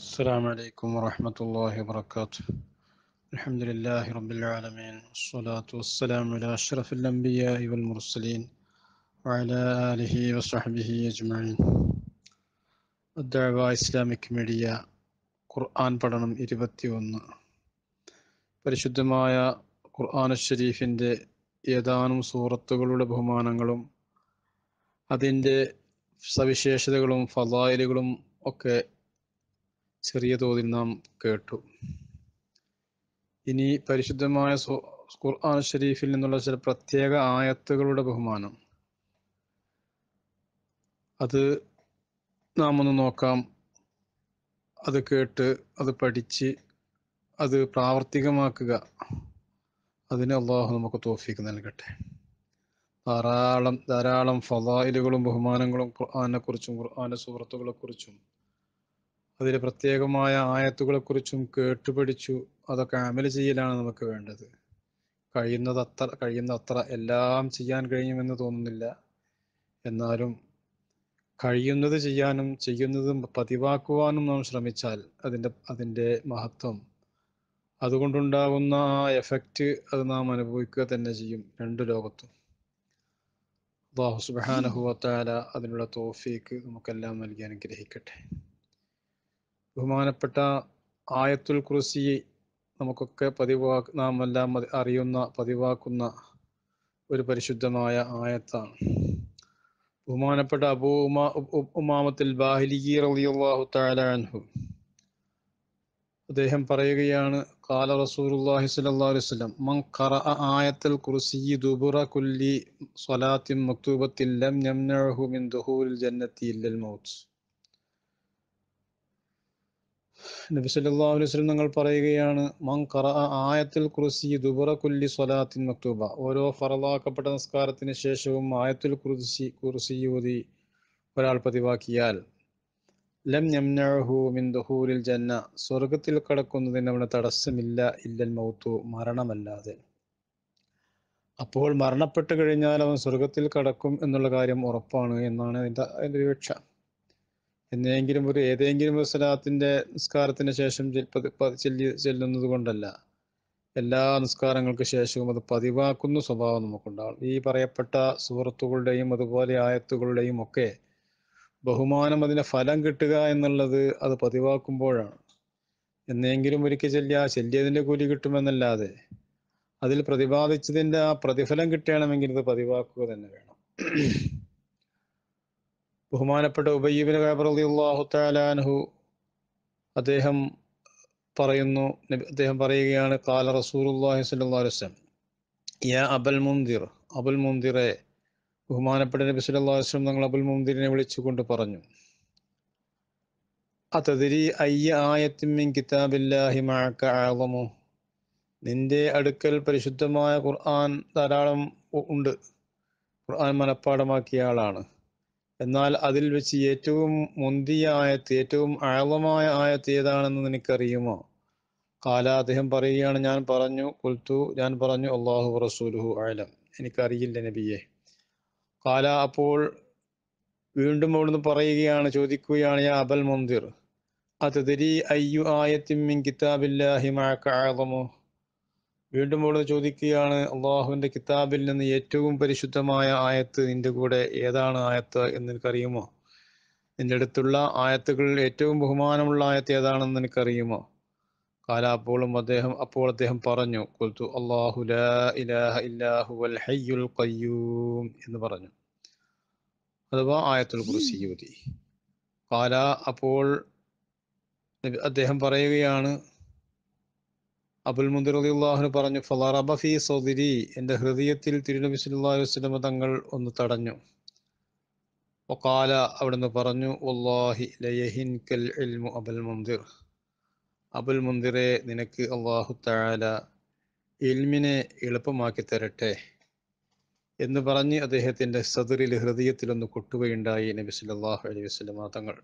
السلام عليكم ورحمة الله وبركاته الحمد لله رب العالمين والصلاة والسلام على أشرف الأنبياء والمرسلين وعلى آله وصحبه أجمعين الدعوة Islamic media ഖുർആൻ പഠനം ഇരുപത്തി ഒന്ന് പരിശുദ്ധമായ ഖുർആൻ ഷരീഫിൻ്റെ ഏതാനും സൂറത്തുകളുടെ ബഹുമാനങ്ങളും അതിൻ്റെ സവിശേഷതകളും ഫലായിലുകളും ഒക്കെ ചെറിയ തോതിൽ നാം കേട്ടു ഇനി പരിശുദ്ധമായ സു- ഖുർആൻ ഷരീഫിൽ നിന്നുള്ള ചില പ്രത്യേക ആയത്തുകളുടെ ബഹുമാനം അത് നാം ഒന്ന് നോക്കാം അത് കേട്ട് അത് പഠിച്ച് അത് പ്രാവർത്തികമാക്കുക അതിന് അള്ളാഹു നമുക്ക് തോഫിക്ക് നൽകട്ടെ ധാരാളം ധാരാളം ഫലായിലുകളും ബഹുമാനങ്ങളും ഖുർആനെ കുറിച്ചും ഖുർആന്റെ സുഹൃത്തുക്കളെ കുറിച്ചും അതിലെ പ്രത്യേകമായ ആയത്തുകളെ കുറിച്ചും കേട്ടുപഠിച്ചു അതൊക്കെ അമല് ചെയ്യലാണ് നമുക്ക് വേണ്ടത് കഴിയുന്നത് അത്ര കഴിയുന്ന അത്ര എല്ലാം ചെയ്യാൻ കഴിയുമെന്ന് തോന്നുന്നില്ല എന്നാലും കഴിയുന്നത് ചെയ്യാനും ചെയ്യുന്നത് പതിവാക്കുവാനും നാം ശ്രമിച്ചാൽ അതിൻ്റെ അതിൻ്റെ മഹത്വം അതുകൊണ്ടുണ്ടാകുന്ന ആ എഫക്റ്റ് അത് നാം അനുഭവിക്കുക തന്നെ ചെയ്യും രണ്ട് ലോകത്തും അള്ളാഹു സുബാനഹുവത്താല അതിനുള്ള തോഫീക്ക് നമുക്കെല്ലാം നൽകി അനുഗ്രഹിക്കട്ടെ ബഹുമാനപ്പെട്ട ആയത്തുൽ കുറിസി നമുക്കൊക്കെ പതിവാ നാം എല്ലാം അത് അറിയുന്ന പതിവാക്കുന്ന ഒരു പരിശുദ്ധമായ ആയത്താണ് ബഹുമാനപ്പെട്ട അബൂ ഉമാ ഉ- ഉമാമത്തുൽ ബാഹിലി റളിയല്ലാഹു തആല അൻഹു അദ്ദേഹം പറയുകയാണ് കാല റസൂലുള്ളാഹി സ്വല്ലല്ലാഹു അലൈഹി വസല്ലം മൻ ഖറഅ ആയത്തുൽ കുർസി ദുബുറ കുല്ലി സ്വലാത്തിൻ മക്തൂബത്തിൻ ലം യംനഉഹു മിൻ ദുഖൂലിൽ ജന്നത്തി ഇല്ലൽ മൗത്ത് നബി സല്ലല്ലാഹു അലൈഹി വസല്ലം നിങ്ങൾ പറയുകയാണ് മൻ ഖറഅ ആയത്തുൽ കുർസി ദുബുറ കുല്ലി സ്വലാത്തിൻ മക്തൂബ ഓരോ ഫറലാക്കപ്പെട്ട നിസ്കാരത്തിന് ശേഷവും ആയത്തുൽ കുർസി കുർസി ഓതി ഒരാൾ പതിവാക്കിയാൽ ലം യംനഉഹു മിൻ ദുഖൂലിൽ ജന്ന സ്വർഗത്തിൽ കടക്കുന്നതിന് അവന് തടസ്സമില്ല ഇല്ലൽ മൗത്തു മരണമല്ലാതെ അപ്പോൾ മരണപ്പെട്ട് കഴിഞ്ഞാൽ അവൻ സ്വർഗത്തിൽ കടക്കും എന്നുള്ള കാര്യം ഉറപ്പാണ് എന്നാണ് അതിൻ്റെ അതിൻ്റെ വിവക്ഷ എന്നെങ്കിലും ഒരു ഏതെങ്കിലും ഒരു സ്വലാത്തിന്റെ നിസ്കാരത്തിന് ശേഷം ചെൽ- പതി- പതി- ചെല്ലി ചെല്ലുന്നത് കൊണ്ടല്ല എല്ലാ നിസ്കാരങ്ങൾക്ക് ശേഷവും അത് പതിവാക്കുന്ന സ്വഭാവം നമുക്കുണ്ടാവും ഈ പറയപ്പെട്ട സൂറത്തുകളുടെയും അതുപോലെ ആയത്തുകളുടെയും ഒക്കെ ബഹുമാനം അതിന്റെ ഫലം കിട്ടുക എന്നുള്ളത് അത് പതിവാക്കുമ്പോഴാണ് എന്നെങ്കിലും ഒരിക്കൽ ചെല്ലിയ ആ ചെല്ലിയതിന്റെ കൂലി കിട്ടുമെന്നല്ലാതെ അതിൽ പ്രതിപാദിച്ചതിന്റെ ആ പ്രതിഫലം കിട്ടണമെങ്കിൽ ഇത് പതിവാക്കുക തന്നെ വേണം ബഹുമാനപ്പെട്ട ഉബയ്യബിന് റളിയല്ലാഹു തആല അൻഹു അദ്ദേഹം പറയുന്നു നബി- അദ്ദേഹം പറയുകയാണ് കാല റസൂലുള്ളാഹി സ്വല്ലല്ലാഹു അലൈഹി വസല്ലം യാ അബൽ മുന്തിർ അബുൽ മുന്തിറെ ബഹുമാനപ്പെട്ട നബി സല്ലല്ലാഹു അലൈഹി വസല്ലം തങ്ങൾ അബുൽ മുന്തിരിനെ വിളിച്ചുകൊണ്ട് പറഞ്ഞു അതദരി അയ്യ ആയത്തിൻ മിൻ കിതാബില്ലാഹി മഅക അഅളമു നിന്റെ അടുക്കൽ പരിശുദ്ധമായ ഖുർആൻ ധാരാളം ഉ- ഉണ്ട് ഖുർആൻ മനഃപ്പാടമാക്കിയ ആളാണ് എന്നാൽ അതിൽ വെച്ച് ഏറ്റവും മുന്തിയ ആയത്ത് ഏറ്റവും ആഴമായ ആയത്ത് ഏതാണെന്ന് നിനക്കറിയുമോ കാല അദ്ദേഹം പറയുകയാണ് ഞാൻ പറഞ്ഞു കുൽത്തു ഞാൻ പറഞ്ഞു അള്ളാഹു റസൂലുഹു ആലം എനിക്കറിയില്ല നബിയെ കാല അപ്പോൾ വീണ്ടും അവിടുന്ന് പറയുകയാണ് ചോദിക്കുകയാണ് യാ അബൽ മുന്തിർ അതദരി അയ്യു ആയത്തിൻ മിൻ കിതാബില്ലാഹി മഅക അഅളമു വീണ്ടും അവിടുന്ന് ചോദിക്കുകയാണ് അള്ളാഹുവിന്റെ കിതാബിൽ നിന്ന് ഏറ്റവും പരിശുദ്ധമായ ആയത്ത് നിന്റെ കൂടെ ഏതാണ് ആയത്ത് എന്ന് നിനക്കറിയുമോ നിന്റെ അടുത്തുള്ള ആയത്തുകളിൽ ഏറ്റവും ബഹുമാനമുള്ള ആയത്ത് ഏതാണെന്ന് നിനക്കറിയുമോ കാല അപ്പോഴും അദ്ദേഹം അപ്പോൾ അദ്ദേഹം പറഞ്ഞു കൊൽത്തു അള്ളാഹു ലാ ഇലാഹ ഇല്ലാഹു വൽ ഹയ്യുൽ ഖയ്യൂം എന്ന് പറഞ്ഞു അഥവാ ആയത്തുൽ കുറിസി യൂതി കാല അപ്പോൾ നബി- അദ്ദേഹം പറയുകയാണ് അബുൽ മുന്തിർ അള്ളാഹുന് പറഞ്ഞു ഫലറബ ഫി സൗദിരി എൻ്റെ ഹൃദയത്തിൽ തിരുനബി സല്ലല്ലാഹു അലൈഹി വസല്ലം തങ്ങൾ ഒന്ന് തടഞ്ഞു വഖാല അവിടുന്ന് പറഞ്ഞു വല്ലാഹി ലയഹിൻകൽ ഇൽമു അബുൽ മുന്തിർ അബുൽ മുന്തിറെ നിനക്ക് അള്ളാഹു തആല ഇൽമിനെ എളുപ്പമാക്കി തരട്ടെ എന്ന് പറഞ്ഞ് അദ്ദേഹത്തിന്റെ സദറിൽ ഹൃദയത്തിൽ ഒന്ന് കൊട്ടുകയുണ്ടായി നബി സല്ലല്ലാഹു അലൈഹി വസല്ലം തങ്ങൾ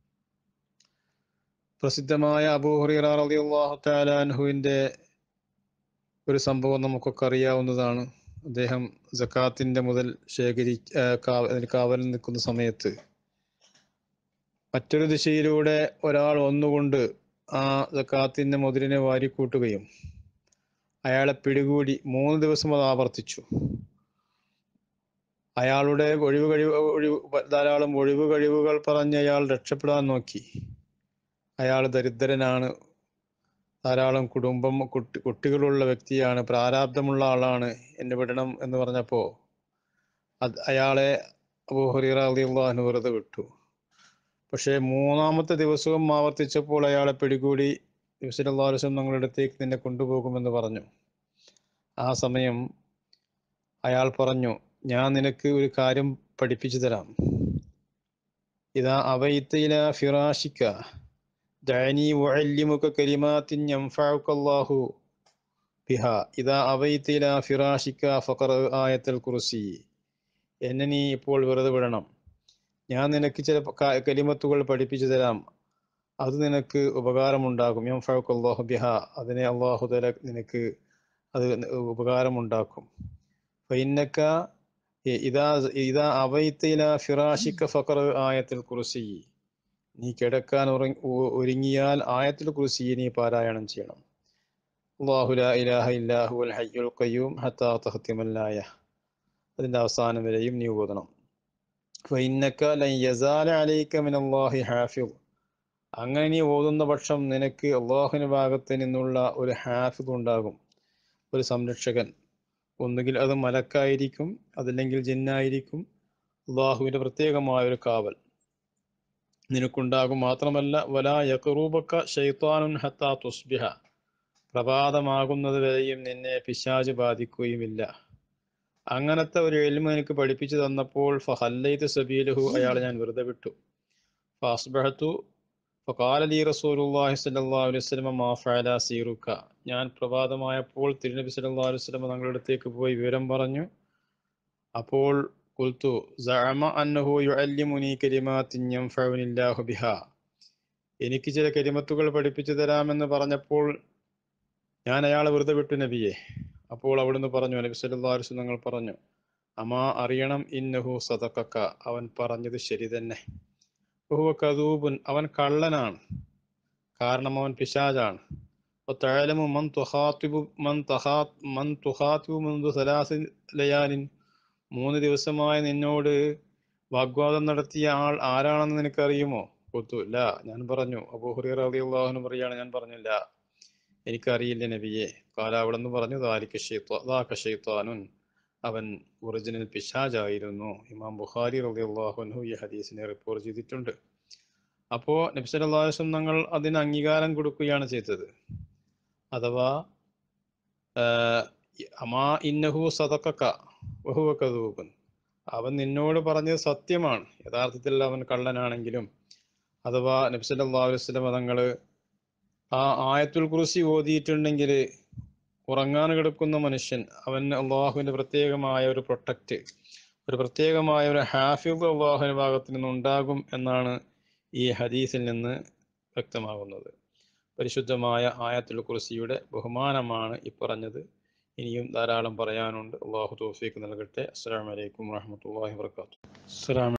പ്രസിദ്ധമായ അബൂ ഹുറൈറ റളിയല്ലാഹു തആല അൻഹുവിന്റെ ഒരു സംഭവം നമുക്കൊക്കെ അറിയാവുന്നതാണ് അദ്ദേഹം സക്കാത്തിന്റെ മുതൽ ശേഖരി ആ, കാവ- അതിന് കാവലിൽ നിൽക്കുന്ന സമയത്ത് മറ്റൊരു ദിശയിലൂടെ ഒരാൾ ഒന്നുകൊണ്ട് ആ സക്കാത്തിൻ്റെ മുതിരിനെ വാരിക്കൂട്ടുകയും അയാളെ പിടികൂടി മൂന്ന് ദിവസം അത് ആവർത്തിച്ചു അയാളുടെ ഒഴിവ് കഴിവ് ഒഴിവ് ധാരാളം ഒഴിവ് കഴിവുകൾ പറഞ്ഞ് അയാൾ രക്ഷപ്പെടാൻ നോക്കി അയാൾ ദരിദ്രനാണ് ധാരാളം കുടുംബം കുട്ടി കുട്ടികളുള്ള വ്യക്തിയാണ് പ്രാരാബ്ധമുള്ള ആളാണ് എന്നെ വിടണം എന്ന് പറഞ്ഞപ്പോൾ അത് അയാളെ അബൂഹറീറ അള്ളാഹു വെറുതെ വിട്ടു പക്ഷേ മൂന്നാമത്തെ ദിവസവും ആവർത്തിച്ചപ്പോൾ അയാളെ പിടികൂടി ദിവസം ഞങ്ങളുടെ അടുത്തേക്ക് നിന്നെ കൊണ്ടുപോകുമെന്ന് പറഞ്ഞു ആ സമയം അയാൾ പറഞ്ഞു ഞാൻ നിനക്ക് ഒരു കാര്യം പഠിപ്പിച്ചു തരാം ഇതാ അവയിത്തയില ഫിറാഷിക്ക ദഅനി വഅല്ലിമുക കലിമാത്തിൻ യൻഫഉക അല്ലാഹു ബിഹ ഇതാ അവയിത്തയില ഫിറാഷിക്ക ഫഖറ ആയത്തുൽ കുർസി എന്നെ നീ ഇപ്പോൾ വെറുതെ വിടണം ഞാൻ നിനക്ക് ചില ക- കലിമത്തുകൾ പഠിപ്പിച്ചു തരാം അത് നിനക്ക് ഉപകാരമുണ്ടാകും യൻഫഉക അല്ലാഹു ബിഹ അതിനെ അള്ളാഹു തല നിനക്ക് അത് ഉപകാരമുണ്ടാക്കും ഫൈന്നക ഇതാ ഇതാ അവൈത്തില ഫിറാഷിക്ക ഫഖർ ആയത്തുൽ കുർസി നീ കിടക്കാൻ ഉറങ്ങി ഒ- ഒരുങ്ങിയാൽ ആയത്തുൽ കുർസി നീ പാരായണം ചെയ്യണം അല്ലാഹു ലാ ഇലാഹ ഇല്ലാഹു അൽ ഹയ്യുൽ ഖയ്യൂം ഹത്താ തഖ്തിമല്ലായ അതിന്റെ അവസാനം വരെയും നീ ഓതണം ഫൈന്നക ലൻ യസാല അലൈക മിനല്ലാഹി ഹാഫിദ് അങ്ങനെ നീ ഓതുന്ന പക്ഷം നിനക്ക് അള്ളാഹുവിന്റെ ഭാഗത്ത് നിന്നുള്ള ഒരു ഹാഫിദ് ഉണ്ടാകും ഒരു സംരക്ഷകൻ ഒന്നുകിൽ അത് മലക്കായിരിക്കും അതല്ലെങ്കിൽ ജിന്നായിരിക്കും അള്ളാഹുവിന്റെ പ്രത്യേകമായ ഒരു കാവൽ നിനക്കുണ്ടാകും മാത്രമല്ല വലാ യക്റൂബക്ക ഷൈത്താനുൻ ഹത്താ തുസ്ബിഹ പ്രഭാതമാകുന്നത് വരെയും നിന്നെ പിശാജ് ബാധിക്കുകയുമില്ല അങ്ങനത്തെ ഒരു എൽമ എനിക്ക് പഠിപ്പിച്ചു തന്നപ്പോൾ ഫഹല്ലൈത്ത് സബീലഹു അയാളെ ഞാൻ വെറുതെ വിട്ടു ഫാസ്ബഹത്തു ഫഖാല ലി റസൂലുള്ളാഹി സ്വല്ലല്ലാഹു അലൈഹി വസല്ലം മാ ഫഅല സീറുക ഞാൻ പ്രഭാതമായപ്പോൾ തിരുനബി സല്ലല്ലാഹു അലൈഹി വസല്ലം തങ്ങളുടെ അടുത്തേക്ക് പോയി വിവരം പറഞ്ഞു അപ്പോൾ കുൽത്തു സഅമ അന്നഹു യുഅല്ലിമുനി കലിമാത്തിൻ യൻഫഉനി അല്ലാഹു ബിഹാ എനിക്ക് ചില കലിമത്തുകൾ പഠിപ്പിച്ചു തരാമെന്ന് പറഞ്ഞപ്പോൾ ഞാൻ അയാളെ വെറുതെ വിട്ടു നബിയെ അപ്പോൾ അവിടുന്ന് പറഞ്ഞു നബി സല്ലല്ലാഹു അലൈഹി വസല്ലം തങ്ങൾ പറഞ്ഞു അമാ അറിയണം ഇന്നഹു സദഖക അവൻ പറഞ്ഞത് ശരി തന്നെ വഹുവ കദൂബുൻ അവൻ കള്ളനാണ് കാരണം അവൻ പിശാചാണ് وتعلم من تخاطب من تخاط من تخاطب منذ ثلاث ليال മൂന്ന് ദിവസമായി നിന്നോട് വാഗ്വാദം നടത്തിയ ആൾ ആരാണെന്ന് നിനക്കറിയുമോ കൊത്തു ഇല്ല ഞാൻ പറഞ്ഞു അബൂഹുറൈറ റളിയല്ലാഹു പറയാണ് ഞാൻ പറഞ്ഞില്ല എനിക്കറിയില്ല നബിയെ കാല അവിടെ നിന്ന് പറഞ്ഞു ദാലിക ഷൈത്വാ ദാക ഷൈത്താനുൻ അവൻ ഒറിജിനൽ പിശാജായിരുന്നു ഇമാം ബുഖാരി റളിയല്ലാഹു അൻഹു ഈ ഹദീസിനെ റിപ്പോർട്ട് ചെയ്തിട്ടുണ്ട് അപ്പോൾ നബി സല്ലല്ലാഹു അലൈഹി വസല്ലം തങ്ങൾ അതിന് അംഗീകാരം കൊടുക്കുകയാണ് ചെയ്തത് അഥവാ ആഹ്, അമാ ഇന്നഹു സദഖക വഹുവ കദൂബൻ അവൻ നിന്നോട് പറഞ്ഞത് സത്യമാണ് യഥാർത്ഥത്തിൽ അവൻ കള്ളനാണെങ്കിലും അഥവാ നബി സല്ലല്ലാഹു അലൈഹി വസല്ലം തങ്ങൾ ആ ആയത്തുൽ കുറിസി ഓതിയിട്ടുണ്ടെങ്കിൽ ഉറങ്ങാൻ കിടക്കുന്ന മനുഷ്യൻ അവന് അള്ളാഹുവിന്റെ പ്രത്യേകമായ ഒരു പ്രൊട്ടക്റ്റ് ഒരു പ്രത്യേകമായ ഒരു ഹാഫിദ് അള്ളാഹുവിന്റെ ഭാഗത്ത് നിന്നുണ്ടാകും എന്നാണ് ഈ ഹദീസിൽ നിന്ന് വ്യക്തമാകുന്നത് പരിശുദ്ധമായ ആയത്തുൽ കുർസിയുടെ ബഹുമാനമാണ് ഈ പറഞ്ഞത് ഇനിയും ധാരാളം പറയാനുണ്ട് അള്ളാഹു തോഫീക്ക് നൽകട്ടെ അസ്സാം വലൈക്കും വാഹമത്തല്ലാഹി വർക്കാത്തു അസ്സലാമു